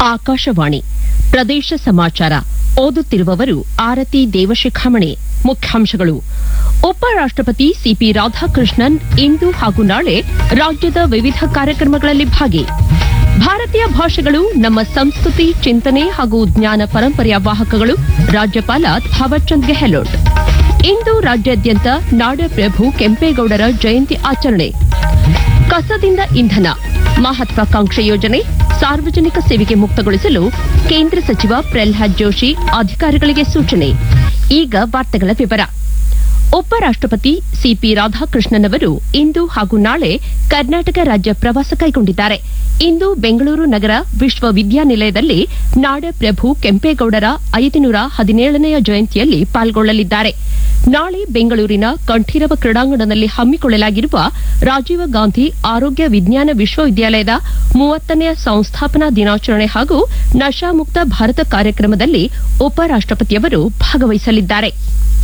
ಆಕಾಶವಾಣಿ ಪ್ರದೇಶ ಸಮಾಚಾರ ಓದುತ್ತಿರುವವರು ಆರತಿ ದೇವಶಿಖಾಮಣಿ ಮುಖ್ಯಾಂಶಗಳು ಉಪರಾಷ್ಟಪತಿ ಸಿಪಿ ರಾಧಾಕೃಷ್ಣನ್ ಇಂದು ಹಾಗೂ ನಾಳೆ ರಾಜ್ಯದ ವಿವಿಧ ಕಾರ್ಯಕ್ರಮಗಳಲ್ಲಿ ಭಾಗಿ ಭಾರತೀಯ ಭಾಷೆಗಳು ನಮ್ಮ ಸಂಸ್ಕೃತಿ ಚಿಂತನೆ ಹಾಗೂ ಜ್ಞಾನ ಪರಂಪರೆಯ ವಾಹಕಗಳು ರಾಜ್ಯಪಾಲ ಥಾವರ್ಚಂದ್ ಗೆಹ್ಲೋಟ್ ಇಂದು ರಾಜ್ಯಾದ್ಯಂತ ನಾಡಪ್ರಭು ಕೆಂಪೇಗೌಡರ ಜಯಂತಿ ಆಚರಣೆ ಕಸದಿಂದ ಇಂಧನ ಮಹತ್ವಾಕಾಂಕ್ಷೆ ಯೋಜನೆ ಸಾರ್ವಜನಿಕ ಸೇವೆಗೆ ಮುಕ್ತಗೊಳಿಸಲು ಕೇಂದ್ರ ಸಚಿವ ಪ್ರಲ್ಹಾದ್ ಜೋಶಿ ಅಧಿಕಾರಿಗಳಿಗೆ ಸೂಚನೆ ಈಗ ವಾರ್ತೆಗಳ ವಿವರ ಉಪರಾಷ್ಟಪತಿ ಸಿಪಿ ರಾಧಾಕೃಷ್ಣನ್ ಅವರು ಇಂದು ಹಾಗೂ ನಾಳೆ ಕರ್ನಾಟಕ ರಾಜ್ಯ ಪ್ರವಾಸ ಕೈಗೊಂಡಿದ್ದಾರೆ ಇಂದು ಬೆಂಗಳೂರು ನಗರ ವಿಶ್ವವಿದ್ಯಾನಿಲಯದಲ್ಲಿ ನಾಡಪ್ರಭು ಕೆಂಪೇಗೌಡರ ಐದುನೂರ ಹದಿನೇಳನೆಯ ಜಯಂತಿಯಲ್ಲಿ ಪಾಲ್ಗೊಳ್ಳಲಿದ್ದಾರೆ ನಾಳೆ ಬೆಂಗಳೂರಿನ ಕಂಠೀರವ ಕ್ರೀಡಾಂಗಣದಲ್ಲಿ ಹಮ್ಮಿಕೊಳ್ಳಲಾಗಿರುವ ರಾಜೀವ ಗಾಂಧಿ ಆರೋಗ್ಯ ವಿಜ್ಞಾನ ವಿಶ್ವವಿದ್ಯಾಲಯದ ಮೂವತ್ತನೆಯ ಸಂಸ್ಥಾಪನಾ ದಿನಾಚರಣೆ ಹಾಗೂ ನಶಾಮುಕ್ತ ಭಾರತ ಕಾರ್ಯಕ್ರಮದಲ್ಲಿ ಉಪರಾಷ್ಟಪತಿಯವರು ಭಾಗವಹಿಸಲಿದ್ದಾರೆ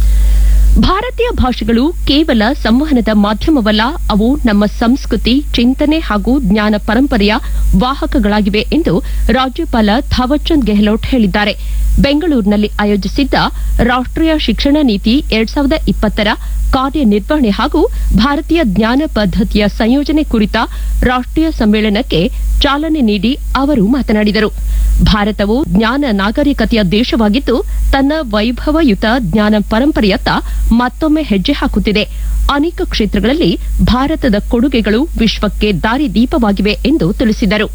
ಭಾರತೀಯ ಭಾಷೆಗಳು ಕೇವಲ ಸಂವಹನದ ಮಾಧ್ಯಮವಲ್ಲ ಅವು ನಮ್ಮ ಸಂಸ್ಕೃತಿ ಚಿಂತನೆ ಹಾಗೂ ಜ್ಞಾನ ಪರಂಪರೆಯ ವಾಹಕಗಳಾಗಿವೆ ಎಂದು ರಾಜ್ಯಪಾಲ ಥಾವರ್ಚಂದ್ ಗೆಹ್ಲೋಟ್ ಹೇಳಿದ್ದಾರೆ ಬೆಂಗಳೂರಿನಲ್ಲಿ ಆಯೋಜಿಸಿದ್ದ ರಾಷ್ಟೀಯ ಶಿಕ್ಷಣ ನೀತಿ ಎರಡ್ ಸಾವಿರದ ಇಪ್ಪತ್ತರ ಕಾರ್ಯನಿರ್ವಹಣೆ ಹಾಗೂ ಭಾರತೀಯ ಜ್ಞಾನ ಪದ್ದತಿಯ ಸಂಯೋಜನೆ ಕುರಿತ ರಾಷ್ಟೀಯ ಸಮ್ಮೇಳನಕ್ಕೆ ಚಾಲನೆ ನೀಡಿ ಅವರು ಮಾತನಾಡಿದರು ಭಾರತವು ಜ್ಞಾನ ನಾಗರಿಕತೆಯ ದೇಶವಾಗಿದ್ದು ತನ್ನ ವೈಭವಯುತ ಜ್ಞಾನ ಪರಂಪರೆಯತ್ತ ಮತ್ತೊಮ್ಮೆ ಹೆಜ್ಜೆ ಹಾಕುತ್ತಿದೆ ಅನೇಕ ಕ್ಷೇತ್ರಗಳಲ್ಲಿ ಭಾರತದ ಕೊಡುಗೆಗಳು ವಿಶ್ವಕ್ಕೆ ದಾರಿದೀಪವಾಗಿವೆ ಎಂದು ತಿಳಿಸಿದರು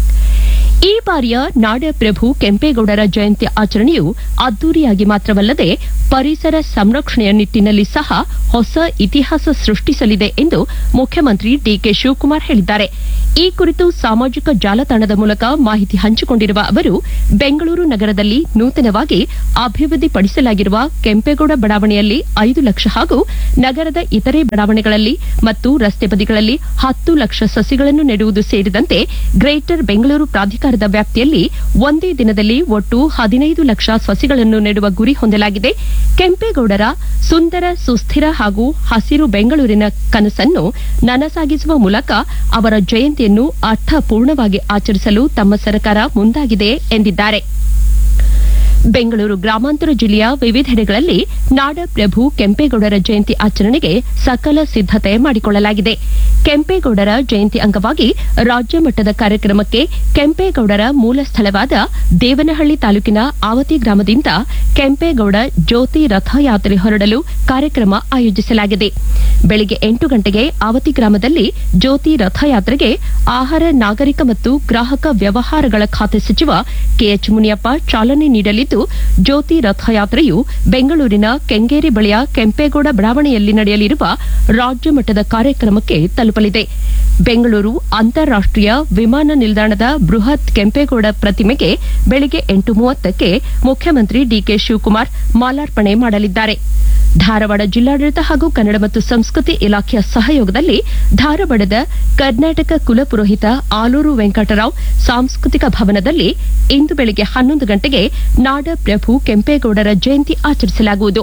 ಈ ಬಾರಿಯ ನಾಡಪ್ರಭು ಕೆಂಪೇಗೌಡರ ಜಯಂತಿ ಆಚರಣೆಯು ಅದ್ದೂರಿಯಾಗಿ ಮಾತ್ರವಲ್ಲದೆ ಪರಿಸರ ಸಂರಕ್ಷಣೆಯ ನಿಟ್ಟಿನಲ್ಲಿ ಸಹ ಹೊಸ ಇತಿಹಾಸ ಸೃಷ್ಟಿಸಲಿದೆ ಎಂದು ಮುಖ್ಯಮಂತ್ರಿ ಡಿಕೆ ಶಿವಕುಮಾರ್ ಹೇಳಿದ್ದಾರೆ ಈ ಕುರಿತು ಸಾಮಾಜಿಕ ಜಾಲತಾಣದ ಮೂಲಕ ಮಾಹಿತಿ ಹಂಚಿಕೊಂಡಿರುವ ಅವರು ಬೆಂಗಳೂರು ನಗರದಲ್ಲಿ ನೂತನವಾಗಿ ಅಭಿವೃದ್ಧಿಪಡಿಸಲಾಗಿರುವ ಕೆಂಪೇಗೌಡ ಬಡಾವಣೆಯಲ್ಲಿ ಐದು ಲಕ್ಷ ಹಾಗೂ ನಗರದ ಇತರೆ ಬಡಾವಣೆಗಳಲ್ಲಿ ಮತ್ತು ರಸ್ತೆ ಬದಿಗಳಲ್ಲಿ ಹತ್ತು ಲಕ್ಷ ಸಸಿಗಳನ್ನು ನೆಡುವುದು ಸೇರಿದಂತೆ ಗ್ರೇಟರ್ ಬೆಂಗಳೂರು ಪ್ರಾಧಿಕಾರದ ವ್ಯಾಪ್ತಿಯಲ್ಲಿ ಒಂದೇ ದಿನದಲ್ಲಿ ಒಟ್ಟು ಹದಿನೈದು ಲಕ್ಷ ಸಸಿಗಳನ್ನು ನೆಡುವ ಗುರಿ ಹೊಂದಲಾಗಿದೆ ಕೆಂಪೇಗೌಡರ ಸುಂದರ ಸುಸ್ಥಿರ ಹಾಗೂ ಹಸಿರು ಬೆಂಗಳೂರಿನ ಕನಸನ್ನು ನನಸಾಗಿಸುವ ಮೂಲಕ ಅವರ ಜಯಂತಿಯನ್ನು ಅರ್ಥಪೂರ್ಣವಾಗಿ ಆಚರಿಸಲು ತಮ್ಮ ಸರ್ಕಾರ ಮುಂದಾಗಿದೆ ಎಂದಿದ್ದಾರೆ ಬೆಂಗಳೂರು ಗ್ರಾಮಾಂತರ ಜಿಲ್ಲೆಯ ವಿವಿಧೆಡೆಗಳಲ್ಲಿ ನಾಡಪ್ರಭು ಕೆಂಪೇಗೌಡರ ಜಯಂತಿ ಆಚರಣೆಗೆ ಸಕಲ ಸಿದ್ದತೆ ಮಾಡಿಕೊಳ್ಳಲಾಗಿದೆ ಕೆಂಪೇಗೌಡರ ಜಯಂತಿ ಅಂಗವಾಗಿ ರಾಜ್ಯ ಮಟ್ಟದ ಕಾರ್ಯಕ್ರಮಕ್ಕೆ ಕೆಂಪೇಗೌಡರ ಮೂಲ ಸ್ಥಳವಾದ ದೇವನಹಳ್ಳಿ ತಾಲೂಕಿನ ಆವತಿ ಗ್ರಾಮದಿಂದ ಕೆಂಪೇಗೌಡ ಜ್ಯೋತಿ ರಥಯಾತ್ರೆ ಹೊರಡಲು ಕಾರ್ಯಕ್ರಮ ಆಯೋಜಿಸಲಾಗಿದೆ ಬೆಳಗ್ಗೆ ಎಂಟು ಗಂಟೆಗೆ ಆವತಿ ಗ್ರಾಮದಲ್ಲಿ ಜ್ಯೋತಿ ರಥಯಾತ್ರೆಗೆ ಆಹಾರ ನಾಗರಿಕ ಮತ್ತು ಗ್ರಾಹಕ ವ್ಯವಹಾರಗಳ ಖಾತೆ ಸಚಿವ ಕೆಎಚ್ ಮುನಿಯಪ್ಪ ಚಾಲನೆ ನೀಡಲಿದ್ದು ಜ್ಯೋತಿ ರಥಯಾತ್ರೆಯು ಬೆಂಗಳೂರಿನ ಕೆಂಗೇರಿ ಬಳಿಯ ಕೆಂಪೇಗೌಡ ಬಡಾವಣೆಯಲ್ಲಿ ನಡೆಯಲಿರುವ ರಾಜ್ಯ ಮಟ್ಟದ ಕಾರ್ಯಕ್ರಮಕ್ಕೆ ತಲುಪಲಿದೆ ಬೆಂಗಳೂರು ಅಂತಾರಾಷ್ಟೀಯ ವಿಮಾನ ನಿಲ್ದಾಣದ ಬೃಹತ್ ಕೆಂಪೇಗೌಡ ಪ್ರತಿಮೆಗೆ ಬೆಳಗ್ಗೆ ಎಂಟು ಮೂವತ್ತಕ್ಕೆ ಮುಖ್ಯಮಂತ್ರಿ ಡಿಕೆ ಶಿವಕುಮಾರ್ ಮಾಲಾರ್ಪಣೆ ಮಾಡಲಿದ್ದಾರೆ ಧಾರವಾಡ ಜಿಲ್ಲಾಡಳಿತ ಹಾಗೂ ಕನ್ನಡ ಮತ್ತು ಸಂಸ್ಕೃತಿ ಇಲಾಖೆಯ ಸಹಯೋಗದಲ್ಲಿ ಧಾರವಾಡದ ಕರ್ನಾಟಕ ಕುಲಪುರೋಹಿತ ಆಲೂರು ವೆಂಕಟರಾವ್ ಸಾಂಸ್ಕೃತಿಕ ಭವನದಲ್ಲಿ ಇಂದು ಬೆಳಗ್ಗೆ ಹನ್ನೊಂದು ಗಂಟೆಗೆ ನಾಡಪ್ರಭು ಕೆಂಪೇಗೌಡರ ಜಯಂತಿ ಆಚರಿಸಲಾಗುವುದು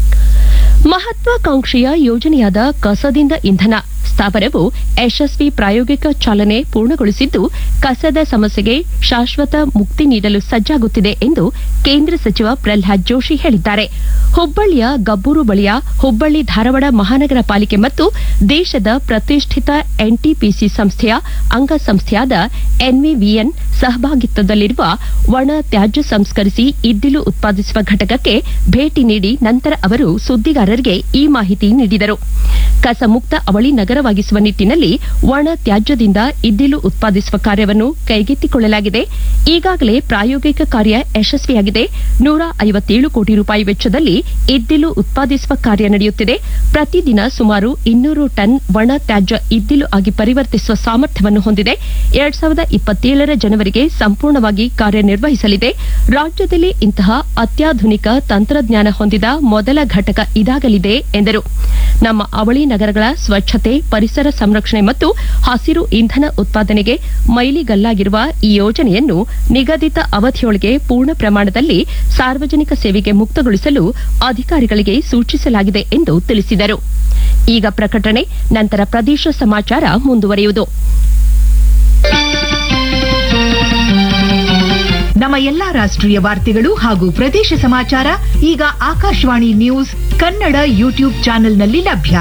ಮಹತ್ವಾಕಾಂಕ್ಷೆಯ ಯೋಜನೆಯಾದ ಕಸದಿಂದ ಇಂಧನ ಸ್ಥಾವರವು ಯಶಸ್ವಿ ಪ್ರಾಯೋಗಿಕ ಚಾಲನೆ ಪೂರ್ಣಗೊಳಿಸಿದ್ದು ಕಸದ ಸಮಸ್ಯೆಗೆ ಶಾಶ್ವತ ಮುಕ್ತಿ ನೀಡಲು ಸಜ್ಜಾಗುತ್ತಿದೆ ಎಂದು ಕೇಂದ್ರ ಸಚಿವ ಪ್ರಲ್ಹಾದ್ ಜೋಶಿ ಹೇಳಿದ್ದಾರೆ ಹುಬ್ಬಳ್ಳಿಯ ಗಬ್ಬೂರು ಬಳಿಯ ಹುಬ್ಬಳ್ಳಿ ಧಾರವಾಡ ಮಹಾನಗರ ಪಾಲಿಕೆ ಮತ್ತು ದೇಶದ ಪ್ರತಿಷ್ಠಿತ ಎನ್ಟಿಪಿಸಿ ಸಂಸ್ಥೆಯ ಅಂಗಸಂಸ್ಥೆಯಾದ ಎನ್ವಿವಿಎನ್ ಸಹಭಾಗಿತ್ವದಲ್ಲಿರುವ ಒಣ ತ್ಯಾಜ್ಯ ಸಂಸ್ಕರಿಸಿ ಇದ್ದಿಲು ಉತ್ಪಾದಿಸುವ ಘಟಕಕ್ಕೆ ಭೇಟಿ ನೀಡಿ ನಂತರ ಅವರು ಸುದ್ದಿಗಾರರಿಗೆ ಈ ಮಾಹಿತಿ ನೀಡಿದರು ಕಸ ಮುಕ್ತ ಅವಳಿ ನಗರವಾಗಿಸುವ ನಿಟ್ಟಿನಲ್ಲಿ ಒಣ ತ್ಯಾಜ್ಯದಿಂದ ಇದ್ದಿಲು ಉತ್ಪಾದಿಸುವ ಕಾರ್ಯವನ್ನು ಕೈಗೆತ್ತಿಕೊಳ್ಳಲಾಗಿದೆ ಈಗಾಗಲೇ ಪ್ರಾಯೋಗಿಕ ಕಾರ್ಯ ಯಶಸ್ವಿಯಾಗಿದೆ ನೂರ ಐವತ್ತೇಳು ಕೋಟಿ ರೂಪಾಯಿ ವೆಚ್ಚದಲ್ಲಿ ಇದ್ದಿಲು ಉತ್ಪಾದಿಸುವ ಕಾರ್ಯ ನಡೆಯುತ್ತಿದೆ ಪ್ರತಿದಿನ ಸುಮಾರು ಇನ್ನೂರು ಟನ್ ಒಣ ತ್ಯಾಜ್ಯ ಇದ್ದಿಲು ಆಗಿ ಪರಿವರ್ತಿಸುವ ಸಾಮರ್ಥ್ಯವನ್ನು ಹೊಂದಿದೆ ಎರಡ್ ಸಾವಿರದ ಇಪ್ಪತ್ತೇಳರ ಜನವರಿಗೆ ಸಂಪೂರ್ಣವಾಗಿ ಕಾರ್ಯನಿರ್ವಹಿಸಲಿದೆ ರಾಜ್ಯದಲ್ಲಿ ಇಂತಹ ಅತ್ಯಾಧುನಿಕ ತಂತ್ರಜ್ಞಾನ ಹೊಂದಿದ ಮೊದಲ ಘಟಕ ಇದಾಗಲಿದೆ ಎಂದರು ನಮ್ಮ ಅವಳಿ ನಗರಗಳ ಸ್ವಚ್ಛತೆ ಪರಿಸರ ಸಂರಕ್ಷಣೆ ಮತ್ತು ಹಸಿರು ಇಂಧನ ಉತ್ಪಾದನೆಗೆ ಮೈಲಿಗಲ್ಲಾಗಿರುವ ಈ ಯೋಜನೆಯನ್ನು ನಿಗದಿತ ಅವಧಿಯೊಳಗೆ ಪೂರ್ಣ ಪ್ರಮಾಣದಲ್ಲಿ ಸಾರ್ವಜನಿಕ ಸೇವೆಗೆ ಮುಕ್ತಗೊಳಿಸಲು ಅಧಿಕಾರಿಗಳಿಗೆ ಸೂಚಿಸಲಾಗಿದೆ ಎಂದು ತಿಳಿಸಿದರು ಈಗ ಪ್ರಕಟಣೆ ನಂತರ ಪ್ರದೇಶ ಸಮಾಚಾರ ಮುಂದುವರಿಯುವುದು ನಮ್ಮ ಎಲ್ಲಾ ರಾಷ್ಟ್ರೀಯ ವಾರ್ತೆಗಳು ಹಾಗೂ ಪ್ರದೇಶ ಸಮಾಚಾರ ಈಗ ಆಕಾಶವಾಣಿ ನ್ಯೂಸ್ ಕನ್ನಡ ಯೂಟ್ಯೂಬ್ ಚಾನೆಲ್ನಲ್ಲಿ ಲಭ್ಯ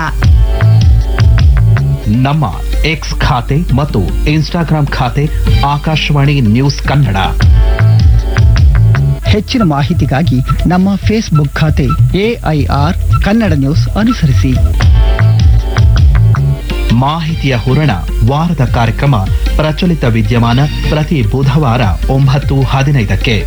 ನಮ್ಮ ಎಕ್ಸ್ ಖಾತೆ ಮತ್ತು ಇನ್ಸ್ಟಾಗ್ರಾಂ ಖಾತೆ ಆಕಾಶವಾಣಿ ನ್ಯೂಸ್ ಕನ್ನಡ ಹೆಚ್ಚಿನ ಮಾಹಿತಿಗಾಗಿ ನಮ್ಮ ಫೇಸ್ಬುಕ್ ಖಾತೆ ಎಐಆರ್ ಕನ್ನಡ ನ್ಯೂಸ್ ಅನುಸರಿಸಿ ಮಾಹಿತಿಯ ಹೂರಣ ವಾರದ ಕಾರ್ಯಕ್ರಮ ಪ್ರಚಲಿತ ವಿದ್ಯಮಾನ ಪ್ರತಿ ಬುಧವಾರ ಒಂಬತ್ತು ಹದಿನೈದಕ್ಕೆ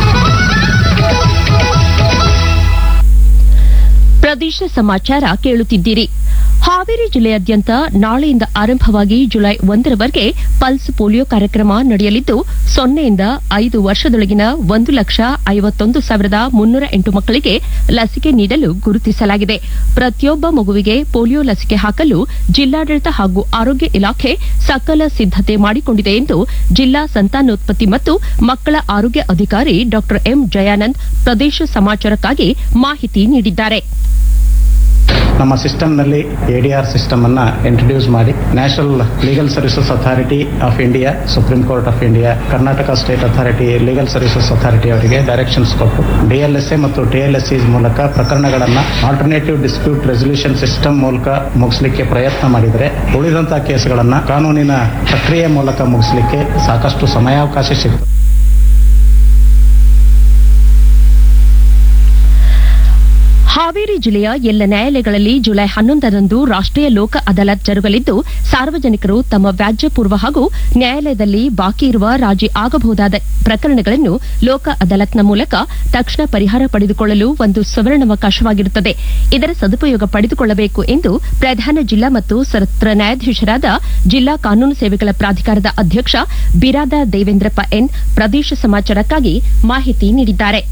ಪ್ರದೇಶ ಸಮಾಚಾರ ಕೇಳುತ್ತಿದ್ದೀರಿ ಹಾವೇರಿ ಜಿಲ್ಲೆಯಾದ್ಯಂತ ನಾಳೆಯಿಂದ ಆರಂಭವಾಗಿ ಜುಲೈ ಒಂದರವರೆಗೆ ಪಲ್ಸ್ ಪೋಲಿಯೋ ಕಾರ್ಯಕ್ರಮ ನಡೆಯಲಿದ್ದು ಸೊನ್ನೆಯಿಂದ ಐದು ವರ್ಷದೊಳಗಿನ ಒಂದು ಲಕ್ಷ ಐವತ್ತೊಂದು ಸಾವಿರದ ಮುನ್ನೂರ ಎಂಟು ಮಕ್ಕಳಿಗೆ ಲಸಿಕೆ ನೀಡಲು ಗುರುತಿಸಲಾಗಿದೆ ಪ್ರತಿಯೊಬ್ಬ ಮಗುವಿಗೆ ಪೋಲಿಯೋ ಲಸಿಕೆ ಹಾಕಲು ಜಿಲ್ಲಾಡಳಿತ ಹಾಗೂ ಆರೋಗ್ಯ ಇಲಾಖೆ ಸಕಲ ಸಿದ್ದತೆ ಮಾಡಿಕೊಂಡಿದೆ ಎಂದು ಜಿಲ್ಲಾ ಸಂತಾನೋತ್ಪತ್ತಿ ಮತ್ತು ಮಕ್ಕಳ ಆರೋಗ್ಯ ಅಧಿಕಾರಿ ಡಾ ಎಂ ಜಯಾನಂದ್ ಪ್ರದೇಶ ಸಮಾಚಾರಕ್ಕಾಗಿ ಮಾಹಿತಿ ನೀಡಿದ್ದಾರೆ ನಮ್ಮ ಸಿಸ್ಟಮ್ನಲ್ಲಿ ಎ ಡಿ ಆರ್ ಸಿಸ್ಟಮ್ ಅನ್ನ ಇಂಟ್ರೊಡ್ಯೂಸ್ ಮಾಡಿ National Legal Services Authority of India Supreme Court of India Karnataka State Authority Legal Services Authority ಅವರಿಗೆ ಡೈರೆಕ್ಷನ್ಸ್ ಕೊಟ್ಟು ಡಿಎಲ್ಎಸ್ಎ ಮತ್ತು ಟಿಎಲ್ಎಸ್ಸಿ ಮೂಲಕ ಪ್ರಕರಣಗಳನ್ನು ಆಲ್ಟರ್ನೇಟಿವ್ ಡಿಸ್ಪ್ಯೂಟ್ ರೆಸಲ್ಯೂಷನ್ ಸಿಸ್ಟಮ್ ಮೂಲಕ ಮುಗಿಸಲಿಕ್ಕೆ ಪ್ರಯತ್ನ ಮಾಡಿದರೆ ಉಳಿದಂತಹ ಕೇಸ್ಗಳನ್ನು ಕಾನೂನಿನ ಪ್ರಕ್ರಿಯೆ ಮೂಲಕ ಮುಗಿಸಲಿಕ್ಕೆ ಸಾಕಷ್ಟು ಸಮಯಾವಕಾಶ ಸಿಗ್ತದೆ ಹಾವೇರಿ ಜಿಲ್ಲೆಯ ಎಲ್ಲ ನ್ಯಾಯಾಲಯಗಳಲ್ಲಿ ಜುಲೈ ಹನ್ನೊಂದರಂದು ರಾಷ್ಟೀಯ ಲೋಕ ಅದಾಲತ್ ಜರುಗಲಿದ್ದು ಸಾರ್ವಜನಿಕರು ತಮ್ಮ ವ್ಯಾಜ್ಯ ಪೂರ್ವ ಹಾಗೂ ನ್ಯಾಯಾಲಯದಲ್ಲಿ ಬಾಕಿ ಇರುವ ರಾಜಿ ಆಗಬಹುದಾದ ಪ್ರಕರಣಗಳನ್ನು ಲೋಕ ಅದಾಲತ್ನ ಮೂಲಕ ತಕ್ಷಣ ಪರಿಹಾರ ಪಡೆದುಕೊಳ್ಳಲು ಒಂದು ಸುವರ್ಣಾವಕಾಶವಾಗಿರುತ್ತದೆ ಇದರ ಸದುಪಯೋಗ ಪಡೆದುಕೊಳ್ಳಬೇಕು ಎಂದು ಪ್ರಧಾನ ಜಿಲ್ಲಾ ಮತ್ತು ಸತ್ರ ನ್ಯಾಯಾಧೀಶರಾದ ಜಿಲ್ಲಾ ಕಾನೂನು ಸೇವೆಗಳ ಪ್ರಾಧಿಕಾರದ ಅಧ್ಯಕ್ಷ ಬಿರಾದ ದೇವೇಂದ್ರಪ್ಪ ಎನ್ ಪ್ರದೇಶ ಸಮಾಚಾರಕ್ಕಾಗಿ ಮಾಹಿತಿ ನೀಡಿದ್ದಾರೆ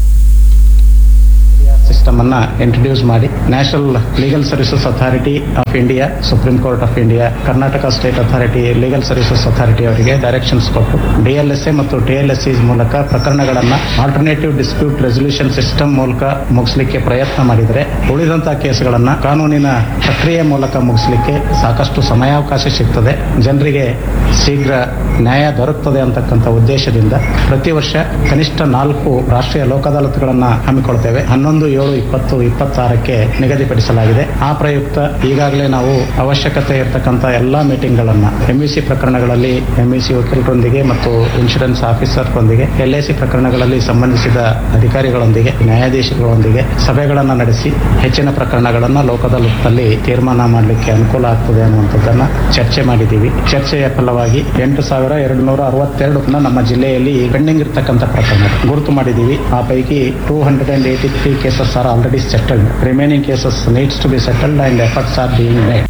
ಸಿಸ್ಟಮ್ ಅನ್ನ ಇಂಟ್ರೊಡ್ಯೂಸ್ ಮಾಡಿ National Legal Services Authority of India Supreme Court of India Karnataka State Authority Legal Services Authority ಅವರಿಗೆ ಡೈರೆಕ್ಷನ್ಸ್ ಕೊಟ್ಟು ಡಿಎಲ್ಎಸ್ಎ ಮತ್ತು ಟಿಎಲ್ಎಸ್ಸಿ ಮೂಲಕ ಪ್ರಕರಣಗಳನ್ನು ಆಲ್ಟರ್ನೇಟಿವ್ ಡಿಸ್ಪ್ಯೂಟ್ ರೆಸಲ್ಯೂಷನ್ ಸಿಸ್ಟಮ್ ಮೂಲಕ ಮುಗಿಸಲಿಕ್ಕೆ ಪ್ರಯತ್ನ ಮಾಡಿದರೆ ಉಳಿದಂತಹ ಕೇಸ್ಗಳನ್ನು ಕಾನೂನಿನ ಪ್ರಕ್ರಿಯೆ ಮೂಲಕ ಮುಗಿಸಲಿಕ್ಕೆ ಸಾಕಷ್ಟು ಸಮಯಾವಕಾಶ ಸಿಗ್ತದೆ ಜನರಿಗೆ ಶೀಘ್ರ ನ್ಯಾಯ ದೊರಕುತ್ತದೆ ಅಂತಕ್ಕಂಥ ಉದ್ದೇಶದಿಂದ ಪ್ರತಿ ವರ್ಷ ಕನಿಷ್ಠ ನಾಲ್ಕು ರಾಷ್ಟ್ರೀಯ ಲೋಕ ಅದಾಲತ್ಗಳನ್ನು ಹಮ್ಮಿಕೊಳ್ತೇವೆ ಹನ್ನೊಂದು ಏಳು ಇಪ್ಪತ್ತು ಇಪ್ಪತ್ತಾರಕ್ಕೆ ನಿಗದಿಪಡಿಸಲಾಗಿದೆ ಆ ಪ್ರಯುಕ್ತ ಈಗಾಗಲೇ ನಾವು ಅವಶ್ಯಕತೆ ಇರತಕ್ಕಂಥ ಎಲ್ಲಾ ಮೀಟಿಂಗ್ಗಳನ್ನ ಎಂಇಸಿ ಪ್ರಕರಣಗಳಲ್ಲಿ ಎಂಇಸಿ ವಕೀಲರೊಂದಿಗೆ ಮತ್ತು ಇನ್ಶೂರೆನ್ಸ್ ಆಫೀಸರ್ರೊಂದಿಗೆ ಎಲ್ಐಸಿ ಪ್ರಕರಣಗಳಲ್ಲಿ ಸಂಬಂಧಿಸಿದ ಅಧಿಕಾರಿಗಳೊಂದಿಗೆ ನ್ಯಾಯಾಧೀಶಗಳೊಂದಿಗೆ ಸಭೆಗಳನ್ನು ನಡೆಸಿ ಹೆಚ್ಚಿನ ಪ್ರಕರಣಗಳನ್ನ ಲೋಕದಲ್ಲಲ್ಲಿ ತೀರ್ಮಾನ ಮಾಡಲಿಕ್ಕೆ ಅನುಕೂಲ ಆಗ್ತದೆ ಅನ್ನುವಂಥದ್ದನ್ನ ಚರ್ಚೆ ಮಾಡಿದ್ದೀವಿ ಚರ್ಚೆಯ ಫಲವಾಗಿ ಎಂಟು ಸಾವಿರ ಎರಡು ನೂರ ಅರವತ್ತೆರಡು ನಮ್ಮ ಜಿಲ್ಲೆಯಲ್ಲಿ ಪೆಂಡಿಂಗ್ ಇರತಕ್ಕಂಥ ಪ್ರಕರಣ ಗುರುತು ಮಾಡಿದ್ದೀವಿ ಆ ಪೈಕಿ two hundred and eighty three cases are already settled remaining cases needs to be settled and efforts are being made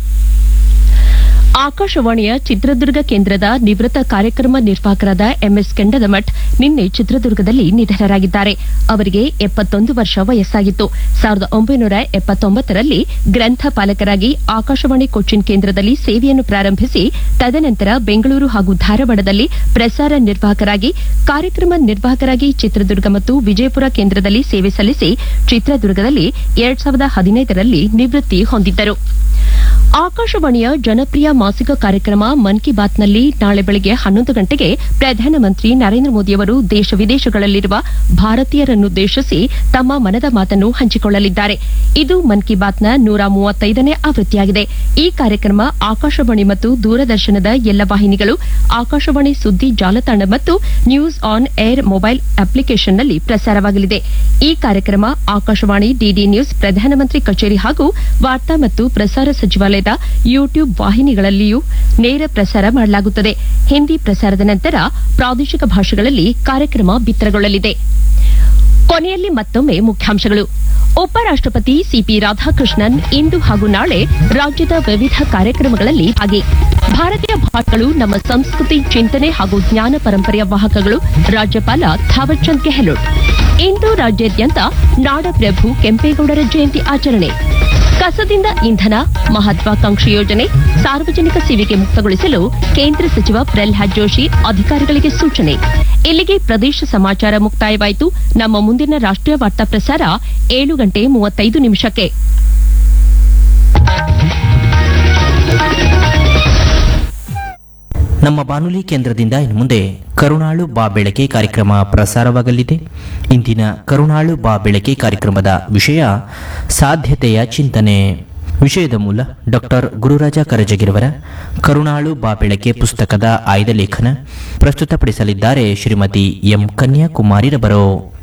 ಆಕಾಶವಾಣಿಯ ಚಿತ್ರದುರ್ಗ ಕೇಂದ್ರದ ನಿವೃತ್ತ ಕಾರ್ಯಕ್ರಮ ನಿರ್ವಾಹಕರಾದ ಎಂಎಸ್ ಕೆಂಡದಮಠ್ ನಿನ್ನೆ ಚಿತ್ರದುರ್ಗದಲ್ಲಿ ನಿಧನರಾಗಿದ್ದಾರೆ ಅವರಿಗೆ ಎಪ್ಪತ್ತೊಂದು ವರ್ಷ ವಯಸ್ಸಾಗಿತ್ತು ಸಾವಿರದ ಒಂಬೈನೂರ ಎಪ್ಪತ್ತೊಂಬತ್ತರಲ್ಲಿ ಗ್ರಂಥಪಾಲಕರಾಗಿ ಆಕಾಶವಾಣಿ ಕೊಚ್ಚಿನ್ ಕೇಂದ್ರದಲ್ಲಿ ಸೇವೆಯನ್ನು ಪ್ರಾರಂಭಿಸಿ ತದನಂತರ ಬೆಂಗಳೂರು ಹಾಗೂ ಧಾರವಾಡದಲ್ಲಿ ಪ್ರಸಾರ ನಿರ್ವಾಹಕರಾಗಿ ಕಾರ್ಯಕ್ರಮ ನಿರ್ವಾಹಕರಾಗಿ ಚಿತ್ರದುರ್ಗ ಮತ್ತು ವಿಜಯಪುರ ಕೇಂದ್ರದಲ್ಲಿ ಸೇವೆ ಸಲ್ಲಿಸಿ ಚಿತ್ರದುರ್ಗದಲ್ಲಿ ಎರಡ್ ಸಾವಿರದ ಹದಿನೈದರಲ್ಲಿ ನಿವೃತ್ತಿ ಹೊಂದಿದ್ದರು ಆಕಾಶವಾಣಿಯ ಜನಪ್ರಿಯ ಮಾಸಿಕ ಕಾರ್ಯಕ್ರಮ ಮನ್ ಕಿ ಬಾತ್ನಲ್ಲಿ ನಾಳೆ ಬೆಳಗ್ಗೆ ಹನ್ನೊಂದು ಗಂಟೆಗೆ ಪ್ರಧಾನಮಂತ್ರಿ ನರೇಂದ್ರ ಮೋದಿಯವರು ದೇಶ ವಿದೇಶಗಳಲ್ಲಿರುವ ಭಾರತೀಯರನ್ನುದ್ದೇಶಿಸಿ ತಮ್ಮ ಮನದ ಮಾತನ್ನು ಹಂಚಿಕೊಳ್ಳಲಿದ್ದಾರೆ ಇದು ಮನ್ ಕಿ ಬಾತ್ನ ನೂರ ಮೂವತ್ತೈದನೇ ಆವೃತ್ತಿಯಾಗಿದೆ ಈ ಕಾರ್ಯಕ್ರಮ ಆಕಾಶವಾಣಿ ಮತ್ತು ದೂರದರ್ಶನದ ಎಲ್ಲ ವಾಹಿನಿಗಳು ಆಕಾಶವಾಣಿ ಸುದ್ದಿ ಜಾಲತಾಣ ಮತ್ತು ನ್ಯೂಸ್ ಆನ್ ಏರ್ ಮೊಬೈಲ್ ಅಪ್ಲಿಕೇಶನ್ನಲ್ಲಿ ಪ್ರಸಾರವಾಗಲಿದೆ ಈ ಕಾರ್ಯಕ್ರಮ ಆಕಾಶವಾಣಿ ಡಿಡಿ ನ್ಯೂಸ್ ಪ್ರಧಾನಮಂತ್ರಿ ಕಚೇರಿ ಹಾಗೂ ವಾರ್ತಾ ಮತ್ತು ಪ್ರಸಾರ ಸಚಿವಾಲಯದ ಯೂಟ್ಯೂಬ್ ವಾಹಿನಿಗಳಲ್ಲಿಯೂ ನೇರ ಪ್ರಸಾರ ಮಾಡಲಾಗುತ್ತದೆ ಹಿಂದಿ ಪ್ರಸಾರದ ನಂತರ ಪ್ರಾದೇಶಿಕ ಭಾಷೆಗಳಲ್ಲಿ ಕಾರ್ಯಕ್ರಮ ಬಿತ್ತರಗೊಳ್ಳಲಿದೆ ಕೊನೆಯಲ್ಲಿ ಮತ್ತೊಮ್ಮೆ ಮುಖ್ಯಾಂಶಗಳು ಉಪರಾಷ್ಟಪತಿ ಸಿಪಿ ರಾಧಾಕೃಷ್ಣನ್ ಇಂದು ಹಾಗೂ ನಾಳೆ ರಾಜ್ಯದ ವಿವಿಧ ಕಾರ್ಯಕ್ರಮಗಳಲ್ಲಿ ಭಾಗಿ ಭಾರತೀಯ ಭಾಷೆಗಳು ನಮ್ಮ ಸಂಸ್ಕೃತಿ ಚಿಂತನೆ ಹಾಗೂ ಜ್ಞಾನ ಪರಂಪರೆಯ ವಾಹಕಗಳು ರಾಜ್ಯಪಾಲ ಥಾವರ್ಚಂದ್ ಗೆಹ್ಲೋಟ್ ಇಂದು ರಾಜ್ಯಾದ್ಯಂತ ನಾಡಪ್ರಭು ಕೆಂಪೇಗೌಡರ ಜಯಂತಿ ಆಚರಣೆ ಕಸದಿಂದ ಇಂಧನ ಮಹತ್ವಾಕಾಂಕ್ಷಿ ಯೋಜನೆ ಸಾರ್ವಜನಿಕ ಸೇವೆಗೆ ಮುಕ್ತಗೊಳಿಸಲು ಕೇಂದ್ರ ಸಚಿವ ಪ್ರಲ್ಹಾದ್ ಜೋಶಿ ಅಧಿಕಾರಿಗಳಿಗೆ ಸೂಚನೆ ಇಲ್ಲಿಗೆ ಪ್ರದೇಶ ಸಮಾಚಾರ ಮುಕ್ತಾಯವಾಯಿತು ನಮ್ಮ ಮುಂದಿನ ರಾಷ್ಟ್ರೀಯ ವಾರ್ತಾ ಪ್ರಸಾರ ಏಳು ಗಂಟೆ ಮೂವತ್ತೈದು ನಿಮಿಷಕ್ಕೆ ನಮ್ಮ ಬಾನುಲಿ ಕೇಂದ್ರದಿಂದ ಇನ್ನು ಮುಂದೆ ಕರುಣಾಳು ಬಾ ಬೆಳಕೆ ಕಾರ್ಯಕ್ರಮ ಪ್ರಸಾರವಾಗಲಿದೆ ಇಂದಿನ ಕರುಣಾಳು ಬಾ ಬೆಳಕೆ ಕಾರ್ಯಕ್ರಮದ ವಿಷಯ ಸಾಧ್ಯತೆಯ ಚಿಂತನೆ ವಿಷಯದ ಮೂಲ ಡಾಕ್ಟರ್ ಗುರುರಾಜ ಕರಜಗಿರವರ ಕರುಣಾಳು ಬಾ ಬೆಳಕೆ ಪುಸ್ತಕದ ಆಯ್ದ ಲೇಖನ ಪ್ರಸ್ತುತಪಡಿಸಲಿದ್ದಾರೆ ಶ್ರೀಮತಿ ಎಂ ಕನ್ಯಾಕುಮಾರಿರವರು